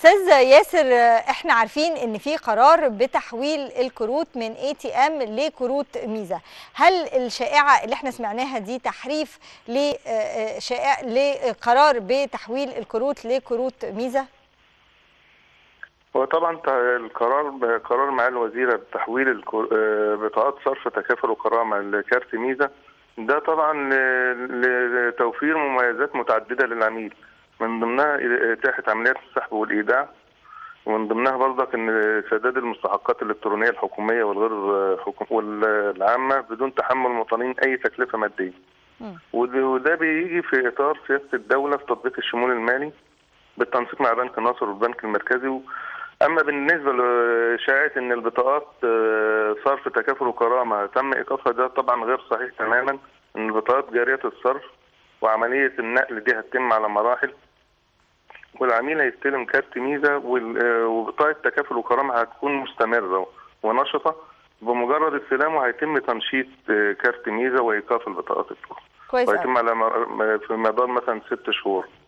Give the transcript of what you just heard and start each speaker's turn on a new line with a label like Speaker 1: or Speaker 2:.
Speaker 1: استاذ ياسر احنا عارفين ان في قرار بتحويل الكروت من اي تي ام لكروت ميزه هل الشائعه اللي احنا سمعناها دي تحريف لشائع لقرار بتحويل الكروت لكروت ميزه
Speaker 2: هو طبعا القرار قرار معالي الوزيره بتحويل بطاقات صرف تكافل وكرامه لكارت ميزه ده طبعا لتوفير مميزات متعدده للعميل من ضمنها اتاحه عمليات السحب والايداع ومن ضمنها برضك ان سداد المستحقات الالكترونيه الحكوميه والغير حكوم والعامه بدون تحمل المواطنين اي تكلفه ماديه. وده بيجي في اطار سياسه الدوله في تطبيق الشمول المالي بالتنسيق مع بنك الناصر والبنك المركزي اما بالنسبه لشائعه ان البطاقات صرف تكافل وكرامه تم ايقافها ده طبعا غير صحيح تماما ان البطاقات جاريه الصرف وعمليه النقل دي هتتم على مراحل والعميل هيستلم كارت ميزه وبطاقه تكافل وكرامه هتكون مستمره ونشطه بمجرد استلامه هيتم تنشيط كارت ميزه وايقاف البطاقات الأخرى
Speaker 1: كويس
Speaker 2: وهيتم على في مدار مثلا ست شهور